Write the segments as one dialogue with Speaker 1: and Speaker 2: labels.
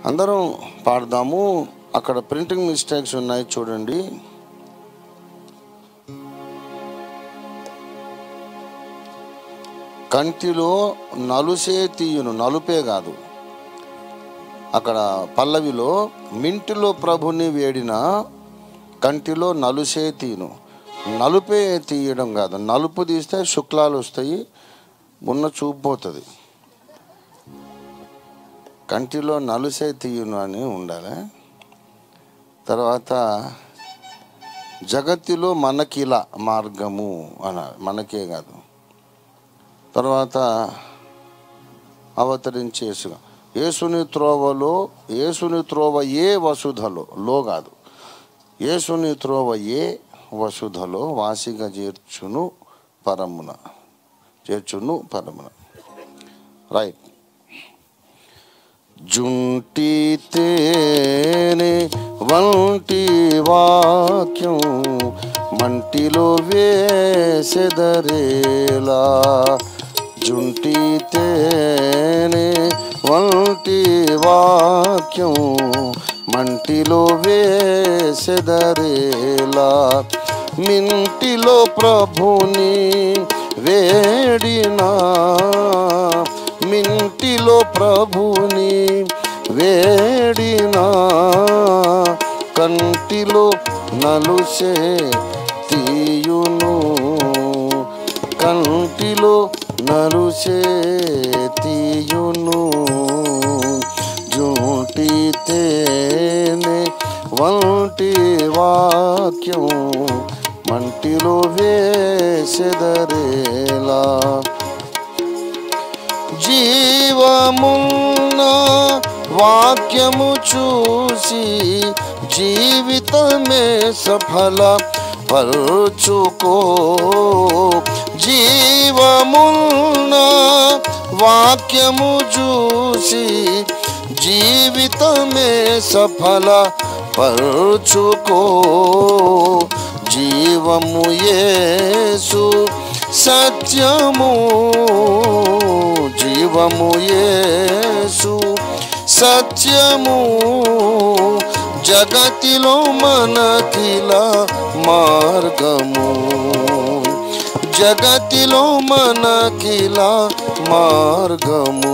Speaker 1: అందరం పాడదాము అక్కడ printing mistakes ఉన్నాయి చూడండి కంటిలో నలుసే తీయును నలుపే కాదు అక్కడ పల్లవిలో మింటిలో ప్రభుని వేడిన కంటిలో నలుసే తీయును నలుపే తీయడం కాదు నలుపు తీస్తే శుక్లాలు వస్తాయి ఉన్న చూపు పోతుంది కంటిలో నలుసే తీయును అని ఉండాలి తర్వాత జగత్తులో మనకిలా మార్గము అన మనకే కాదు తర్వాత అవతరించేసు యేసుని త్రోవలో యేసుని త్రోవ ఏ వసుధలో లో కాదు యేసుని త్రోవ ఏ వసుధలో వాసిగా చేర్చును పరమున చేర్చును పరమున రైట్ జుంటి తేనె వంటి వాక్యం మంటిలో వేసెదరేలా జుంటి తేనె వంటి వాక్యం మంటిలో వేసెదరేలా మింటిలో ప్రభుని వేడినా మింటిలో ప్రభుని వేడినా కంటిలో నలుసే తీయును కంటిలో నలుసే తీయును జూటి తేనె వంటి వాక్యం మంటిలో వేసెదరేలా జీవమున్న వాక్యము చూసి జీవితమే సఫల పరుచుకో జీవమున్న వాక్యము చూసి జీవితమే సఫల పరుచుకో జీవము యేసు సత్యము జీవము యేసు సత్యము జగతిలో మనకిల మార్గము జగతిలో మనకిల మార్గము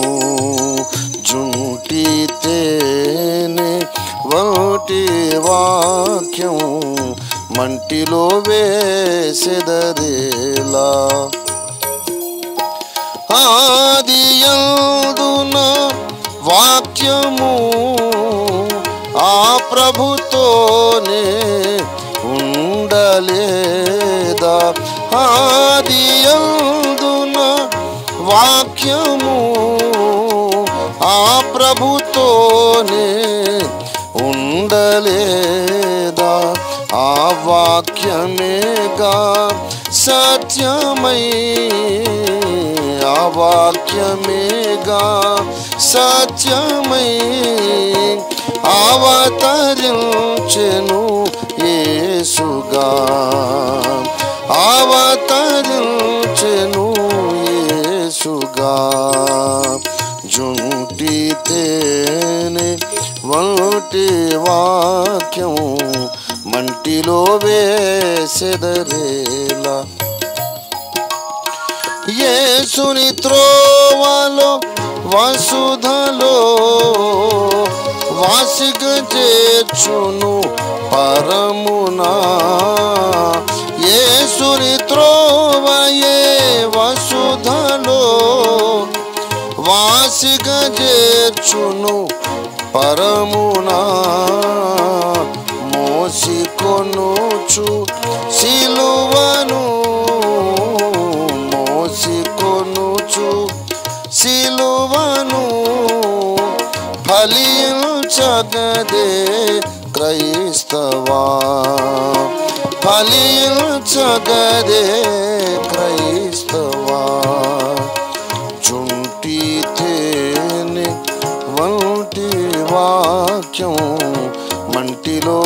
Speaker 1: జుంటి తేనె వంటి వాక్యం మంటిలో వేసెదరేలా ఆదియందున వాక్యము ఆ ప్రభుతోనే ఉండలేదా ఆదియందున వాక్యము ఆ ప్రభుతోనే ఉండలేదా ఆ వాక్యమేగా సత్యమై ఆ వాక్యమేగా సత్యమై అవతరించెను యేసుగా అవతరించెను యేసుగా జుంటి తేనె వంటి వాక్యం మంటిలో వేసెదరేలా యేసుని త్రోవలో వసుధలో వాసిగ చేర్చును పరమునా యేసుని త్రోవయే వసుధలో వాసిగ చేర్చును పరమునా మోసికొనుచు సిలువను మోసికొనుచు సిలువను ఫలించగదే క్రైస్తవా ఫలించగదే క్రైస్తవా చుంటి తేనె వంటి వాక్యం మంటిలో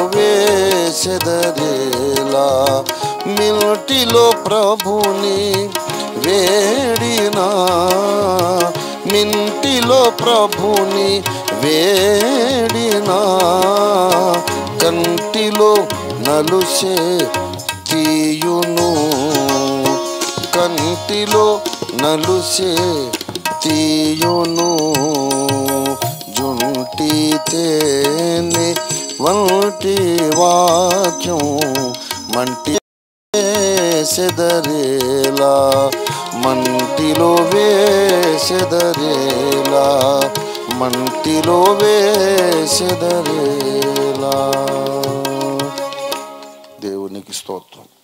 Speaker 1: వేసెదరేలా మిల్టిలో ప్రభుని వేడినా మింటిలో ప్ర ప్రభుని వేడినా కంటిలో నలుసే తీయును కంటిలో నలుసే తీయును జుంటి తేనె వంటి వాక్యం మంటి వేసెదరేలా మంటిలో వేసెదరేలా మంటిలో వేసెదరేలా దేవునికి స్తోత్రం